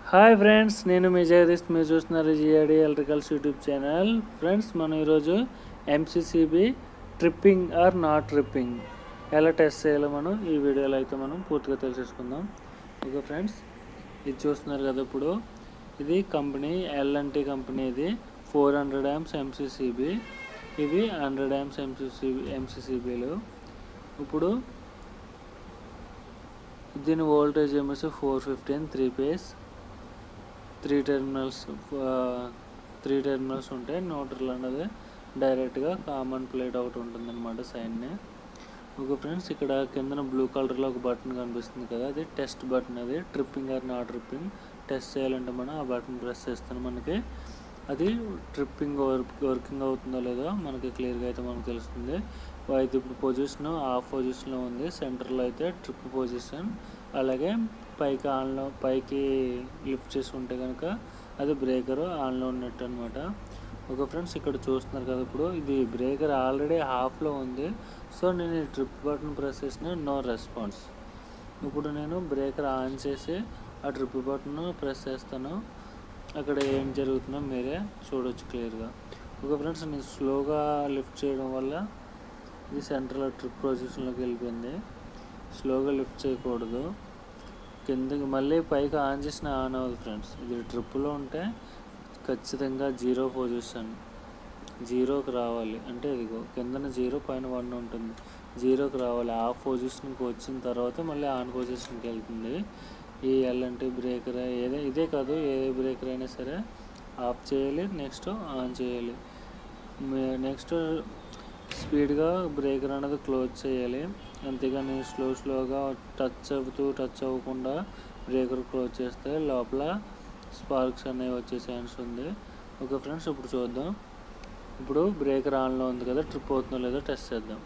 hi friends నేను మీ జగదీష్ మీరు చూస్తున్నారు GRD electricals YouTube channel friends మనం ఈరోజు MCCB tripping or not tripping ఎలా టెస్ట్ చేయాలో మనం ఈ వీడియోలో అయితే మనం పూర్తిగా తెలిసేసుకుందాం ఓకే ఫ్రెండ్స్ ఇది చూస్తున్నారు కదా ఇప్పుడు ఇది కంపెనీ ఎల్ఎన్టీ కంపెనీ ఇది ఫోర్ హండ్రెడ్ యామ్స్ ఎంసీసీబీ ఇవి హండ్రెడ్ యామ్స్ ఎంసీసీబీ ఎంసీసీబీలు ఇప్పుడు దీని వోల్టేజ్ ఏమేసి four fifteen three phase three terminals three terminals ఉంటాయి న్యూట్రల్ అన్నది డైరెక్ట్గా కామన్ ప్లేట్ ఒకటి ఉంటుంది అనమాట సైడ్ని ఓకే ఫ్రెండ్స్ ఇక్కడ కిందన బ్లూ కలర్లో ఒక బటన్ కనిపిస్తుంది కదా అది టెస్ట్ బటన్ అది tripping or not tripping test చేయాలంటే మనం ఆ బటన్ ప్రెస్ చేస్తాను మనకి అది ట్రిప్పింగ్ వర్క్ వర్కింగ్ అవుతుందో లేదో మనకి క్లియర్గా అయితే మనకు తెలుస్తుంది అయితే ఇప్పుడు పొజిషన్ ఆఫ్ పొజిషన్లో ఉంది సెంటర్లో అయితే ట్రిప్ పొజిషన్ అలాగే పైకి ఆన్లో పైకి లిఫ్ట్ చేసి ఉంటే కనుక అది బ్రేకర్ ఆన్లో ఉన్నట్టు అనమాట ఓకే ఫ్రెండ్స్ ఇక్కడ చూస్తున్నారు కదా ఇప్పుడు ఇది బ్రేకర్ ఆల్రెడీ హాఫ్లో ఉంది సో నేను ఈ ట్రిప్ బటన్ ప్రెస్ చేసిన నో రెస్పాన్స్ ఇప్పుడు నేను బ్రేకర్ ఆన్ చేసి ఆ ట్రిప్ బటన్ ప్రెస్ చేస్తాను అక్కడ ఏం జరుగుతుందో మీరే చూడొచ్చు క్లియర్గా ఓకే ఫ్రెండ్స్ నేను స్లోగా లిఫ్ట్ చేయడం వల్ల ఇది సెంటర్లో ట్రిప్ పొజిషన్లోకి వెళ్ళిపోయింది స్లోగా లిఫ్ట్ చేయకూడదు కిందకి మళ్ళీ పైకి ఆన్ చేసిన ఆన్ అవ్వదు ఫ్రెండ్స్ ఇది ట్రిప్లో ఉంటే ఖచ్చితంగా జీరో పొజిషన్ జీరోకి రావాలి అంటే ఇదిగో కిందన జీరో పైన వన్ ఉంటుంది జీరోకి రావాలి ఆఫ్ పొజిషన్కి వచ్చిన తర్వాత మళ్ళీ ఆన్ పొజిషన్కి వెళ్తుంది ఈ ఎల్ఎన్టీ బ్రేకర్ ఏదే ఇదే కాదు ఏ బ్రేకర్ అయినా సరే ఆఫ్ చేయాలి నెక్స్ట్ ఆన్ చేయాలి నెక్స్ట్ స్పీడ్గా బ్రేకర్ అనేది క్లోజ్ చేయాలి అంతేగాని స్లో స్లోగా టచ్ అవుతూ టచ్ అవ్వకుండా బ్రేకర్ క్లోజ్ చేస్తే లోపల స్పార్క్స్ అనేవి వచ్చే ఛాన్స్ ఉంది ఓకే ఫ్రెండ్స్ ఇప్పుడు చూద్దాం ఇప్పుడు బ్రేకర్ ఆన్లో ఉంది కదా ట్రిప్ అవుతుందో లేదో టెస్ట్ చేద్దాం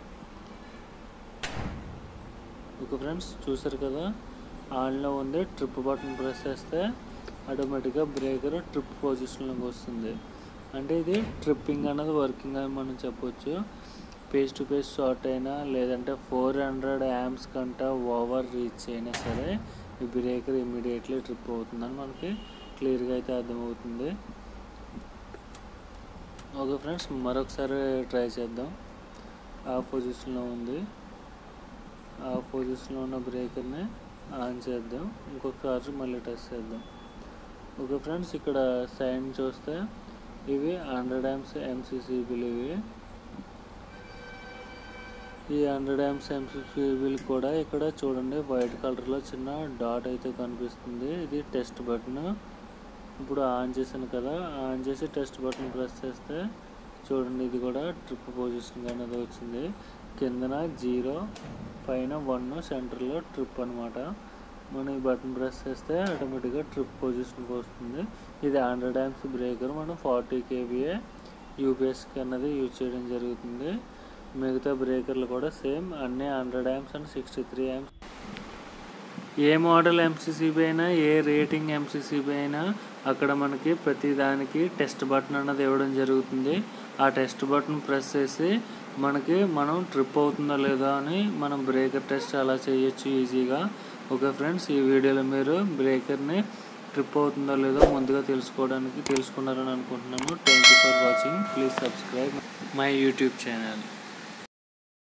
ఓకే ఫ్రెండ్స్ చూసారు కదా ఆన్లో ఉంది ట్రిప్ బటన్ ప్రెస్ చేస్తే ఆటోమేటిక్గా బ్రేకర్ ట్రిప్ పొజిషన్లోకి వస్తుంది అంటే ఇది ట్రిప్పింగ్ అనేది వర్కింగ్ అని మనం చెప్పొచ్చు పేస్ టు పేస్ షార్ట్ అయినా లేదంటే ఫోర్ హండ్రెడ్ యామ్స్ కంటే ఓవర్ రీచ్ అయినా సరే ఈ బ్రేకర్ ఇమీడియట్లీ ట్రిప్ అవుతుందని మనకి క్లియర్గా అయితే అర్థమవుతుంది ఓకే ఫ్రెండ్స్ మరొకసారి ట్రై చేద్దాం ఆ పొజిషన్లో ఉంది ఆ పొజిషన్లో ఉన్న బ్రేకర్ని ఆన్ చేద్దాం ఇంకొకసారి మళ్ళీ టెస్ట్ చేద్దాం ఓకే ఫ్రెండ్స్ ఇక్కడ సైన్ చూస్తే ఇవి హండ్రెడ్ యామ్స్ ఎంసీసీబీలు ఇవి ఈ హండ్రెడ్ యామ్స్ ఎంసీసీబీలు కూడా ఇక్కడ చూడండి వైట్ కలర్లో చిన్న డాట్ అయితే కనిపిస్తుంది ఇది టెస్ట్ బటన్ ఇప్పుడు ఆన్ చేశాను కదా ఆన్ చేసి టెస్ట్ బటన్ ప్రెస్ చేస్తే చూడండి ఇది కూడా ట్రిప్ పొజిషన్ అనేది వచ్చింది కిందన జీరో పైన వన్ సెంటర్లో ట్రిప్ అనమాట మనం ఈ బటన్ ప్రెస్ చేస్తే ఆటోమేటిక్గా ట్రిప్ పొజిషన్కి వస్తుంది ఇది హండ్రెడ్ యామ్స్ బ్రేకర్ మనం ఫార్టీ కేవీఏ యూపీఎస్కి అన్నది యూజ్ చేయడం జరుగుతుంది మిగతా బ్రేకర్లు కూడా సేమ్ అన్నీ hundred amps and sixty three amps ఏ మోడల్ ఎంసీసీబీ అయినా ఏ రేటింగ్ ఎంసీసీబీ అయినా అక్కడ మనకి ప్రతి దానికి టెస్ట్ బటన్ అన్నది ఇవ్వడం జరుగుతుంది ఆ టెస్ట్ బటన్ ప్రెస్ చేసి మనకి మనం ట్రిప్ అవుతుందో లేదో అని మనం బ్రేకర్ టెస్ట్ అలా చేయొచ్చు ఈజీగా ఓకే ఫ్రెండ్స్ ఈ వీడియోలో మీరు బ్రేకర్ని ట్రిప్ అవుతుందో లేదో ముందుగా తెలుసుకోవడానికి తెలుసుకున్నారని అనుకుంటున్నాను thank you for watching please subscribe my YouTube channel